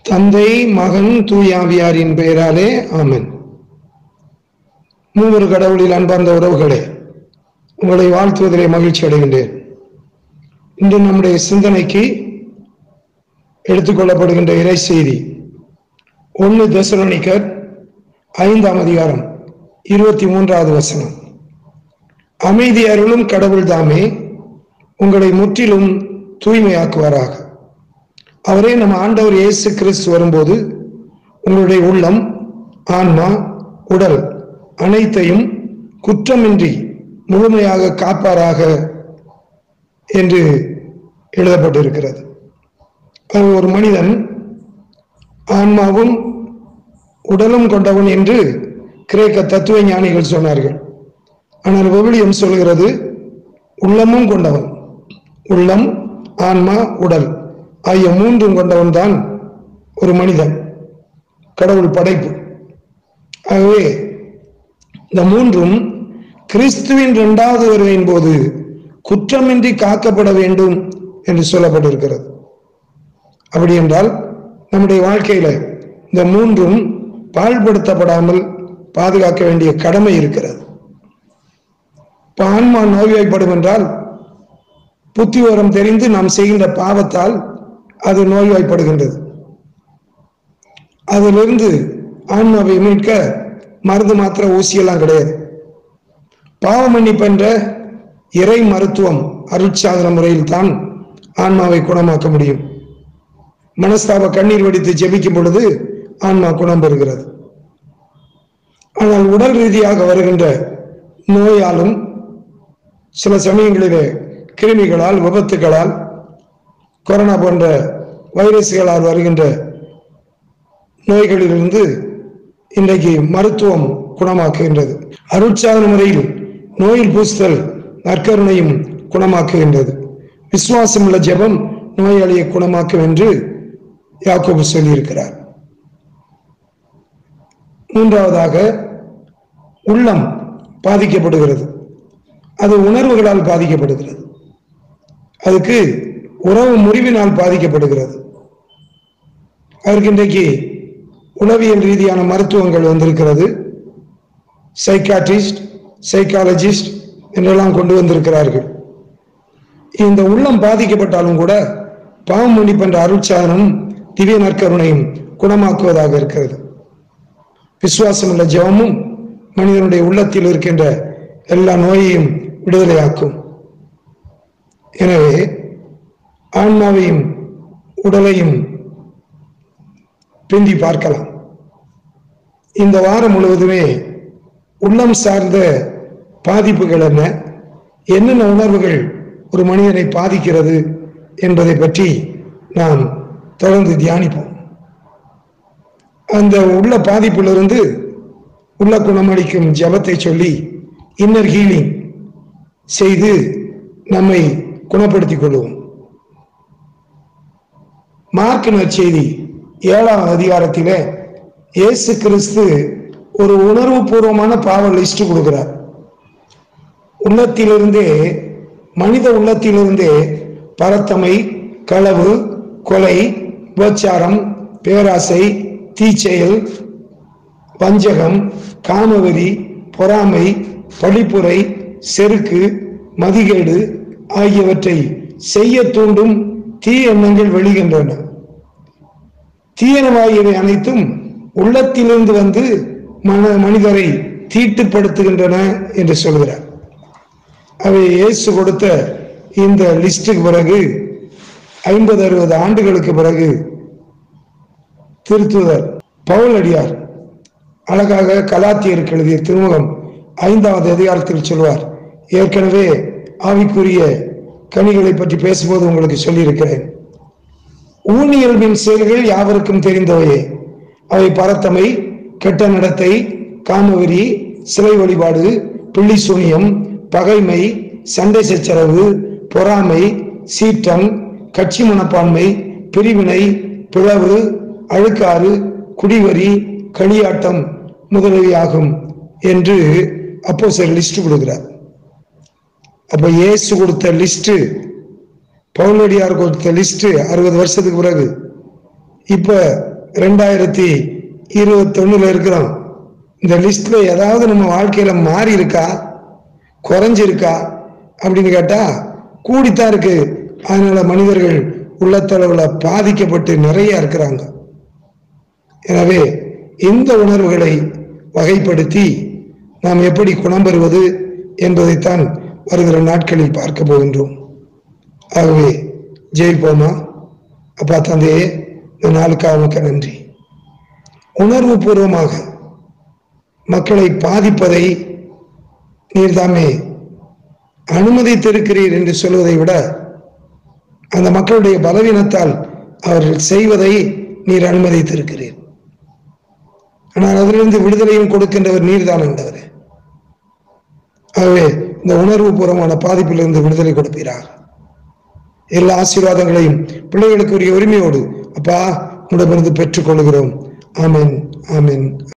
தந்தை மகன் தூயாவியாரின் பெயராலே ஆமென் மூவர் கடவுளில் அன்பார்ந்த உறவுகளே உங்களை வாழ்த்துவதிலே மகிழ்ச்சி அடைகின்றேன் இன்று நம்முடைய சிந்தனைக்கு எடுத்துக்கொள்ளப்படுகின்ற இறை செய்தி ஒன்று தெசலோனிக்கர் ஐந்தாம் அதிகாரம் இருபத்தி மூன்றாவது வசனம் அமைதி அருளும் கடவுள் தாமே உங்களை முற்றிலும் தூய்மையாக்குவாராக அவரே நம்ம ஆண்டவர் இயேசு கிறிஸ்து வரும்போது உங்களுடைய உள்ளம் ஆன்மா உடல் அனைத்தையும் குற்றமின்றி முழுமையாக காப்பாராக என்று எழுதப்பட்டிருக்கிறது அது ஒரு மனிதன் ஆன்மாவும் உடலும் கொண்டவன் என்று கிரேக்க தத்துவ ஞானிகள் சொன்னார்கள் ஆனால் விவிலியம் சொல்கிறது உள்ளமும் கொண்டவன் உள்ளம் ஆன்மா உடல் ஆகிய மூன்றும் கொண்டவன் தான் ஒரு மனிதன் கடவுள் படைப்பு ஆகவே இந்த மூன்றும் கிறிஸ்துவின் இரண்டாவது வருகையின் போது குற்றமின்றி காக்கப்பட வேண்டும் என்று சொல்லப்பட்டிருக்கிறது அப்படி என்றால் நம்முடைய வாழ்க்கையில இந்த மூன்றும் பாழ்படுத்தப்படாமல் பாதுகாக்க வேண்டிய கடமை இருக்கிறது இப்ப ஆன்மா நோய்வாய்ப்படும் என்றால் புத்திவரம் தெரிந்து நாம் செய்கின்ற பாவத்தால் அது நோய்வாய்ப்படுகின்றது அதிலிருந்து ஆன்மாவை மீட்க மருந்து மாத்திர ஊசியெல்லாம் கிடையாது பாவ மன்னிப்பென்ற இறை மருத்துவம் அருட்சாதன முறையில் தான் ஆன்மாவை குணமாக்க முடியும் மனஸ்தாப கண்ணீர் வடித்து ஜெபிக்கும் பொழுது ஆன்மா குணம் பெறுகிறது ஆனால் உடல் ரீதியாக வருகின்ற நோயாலும் சில சமயங்களிலே கிருமிகளால் விபத்துகளால் கொரோனா போன்ற வைரஸ்களால் வருகின்ற நோய்களிலிருந்து இன்றைக்கு மருத்துவம் குணமாக்குகின்றது அருட்சாதன முறையில் நோயில் பூசுதல் நற்கருணையும் குணமாக்குகின்றது விசுவாசம் உள்ள ஜெபம் நோயாளியை குணமாக்கும் என்று யாக்கோபு சொல்லியிருக்கிறார் மூன்றாவதாக உள்ளம் பாதிக்கப்படுகிறது அது உணர்வுகளால் பாதிக்கப்படுகிறது அதுக்கு உறவு முறிவினால் பாதிக்கப்படுகிறது அதற்கு இன்றைக்கு உளவியல் ரீதியான மருத்துவங்கள் வந்திருக்கிறது சைக்காட்ரிஸ்ட் சைக்காலஜிஸ்ட் என்றெல்லாம் கொண்டு வந்திருக்கிறார்கள் இந்த உள்ளம் பாதிக்கப்பட்டாலும் கூட பாவம் மன்னிப்பென்ற அருட்சாதனம் திவ்ய நற்கருணையும் குணமாக்குவதாக இருக்கிறது விசுவாசம் உள்ள ஜெபமும் மனிதனுடைய உள்ளத்தில் இருக்கின்ற எல்லா நோயையும் விடுதலையாக்கும் எனவே ஆன்மாவையும் உடலையும் பிந்தி பார்க்கலாம் இந்த வாரம் முழுவதுமே உள்ளம் சார்ந்த பாதிப்புகள் என்ன என்னென்ன உணர்வுகள் ஒரு மனிதனை பாதிக்கிறது என்பதை பற்றி நாம் தொடர்ந்து தியானிப்போம் அந்த உள்ள பாதிப்பிலிருந்து உள்ள குணமளிக்கும் ஜபத்தை சொல்லி இன்னர் ஹீலிங் செய்து நம்மை குணப்படுத்திக் கொள்வோம் மார்க் நற்செய்தி ஏழாம் அதிகாரத்திலே இயேசு கிறிஸ்து ஒரு உணர்வு பூர்வமான பாவ லிஸ்ட் கொடுக்கிறார் உள்ளத்திலிருந்தே மனித உள்ளத்திலிருந்தே பரத்தமை களவு கொலை விபச்சாரம் பேராசை தீச்செயல் வஞ்சகம் காமவெறி பொறாமை பழிப்புரை செருக்கு மதிகேடு ஆகியவற்றை செய்ய தூண்டும் தீ எண்ணங்கள் வெளிகின்றன தீயனவாகியவை அனைத்தும் உள்ளத்திலிருந்து வந்து மன மனிதரை தீட்டுப்படுத்துகின்றன என்று சொல்கிறார் அவை இயேசு கொடுத்த இந்த லிஸ்டுக்கு பிறகு ஐம்பது அறுபது ஆண்டுகளுக்கு பிறகு திருத்துதர் பவுல் அடியார் அழகாக கலாத்தியருக்கு எழுதிய திருமுகம் ஐந்தாவது அதிகாரத்தில் சொல்வார் ஏற்கனவே ஆவிக்குரிய கனிகளை பற்றி பேசும்போது உங்களுக்கு சொல்லியிருக்கிறேன் ஊனியல்பின் செயல்கள் யாவருக்கும் தெரிந்தவையே அவை பரத்தமை கெட்ட நடத்தை காமவெறி சிலை வழிபாடு பிள்ளி சூனியம் பகைமை சண்டை சச்சரவு பொறாமை சீற்றம் கட்சி மனப்பான்மை பிரிவினை பிளவு அழுக்காறு குடிவரி களியாட்டம் முதலியாகும் என்று அப்போ சார் லிஸ்ட் கொடுக்கிறார் அப்ப இயேசு கொடுத்த லிஸ்ட் பவுலடியார் கொடுத்த லிஸ்ட் அறுபது வருஷத்துக்கு பிறகு இப்ப ரெண்டாயிரத்தி இருபத்தொன்னுல இருக்கிறோம் இந்த லிஸ்ட்ல ஏதாவது நம்ம வாழ்க்கையில மாறி இருக்கா குறைஞ்சிருக்கா அப்படின்னு கேட்டா கூடித்தான் இருக்கு அதனால மனிதர்கள் உள்ளத்தளவுல பாதிக்கப்பட்டு நிறைய இருக்கிறாங்க எனவே இந்த உணர்வுகளை வகைப்படுத்தி நாம் எப்படி குணம் பெறுவது என்பதைத்தான் வருகிற நாட்களில் பார்க்க போகின்றோம் ஆகவே ஜெயிப்போமா அப்பா தந்தையே இந்த நாளுக்காக உமக்கு நன்றி உணர்வு பூர்வமாக மக்களை பாதிப்பதை நீர்தாமே அனுமதித்திருக்கிறீர் என்று சொல்வதை விட அந்த மக்களுடைய பலவீனத்தால் அவர்கள் செய்வதை நீர் அனுமதித்திருக்கிறீர் ஆனால் அதிலிருந்து விடுதலையும் கொடுக்கின்றவர் நீர்தான் என்றவரே ஆகவே இந்த உணர்வு பூர்வமான பாதிப்பிலிருந்து விடுதலை கொடுப்பீராக எல்லா ஆசீர்வாதங்களையும் பிள்ளைகளுக்கு உரிய உரிமையோடு அப்பா உடமிருந்து பெற்றுக் கொள்கிறோம் ஆமென் ஆமென்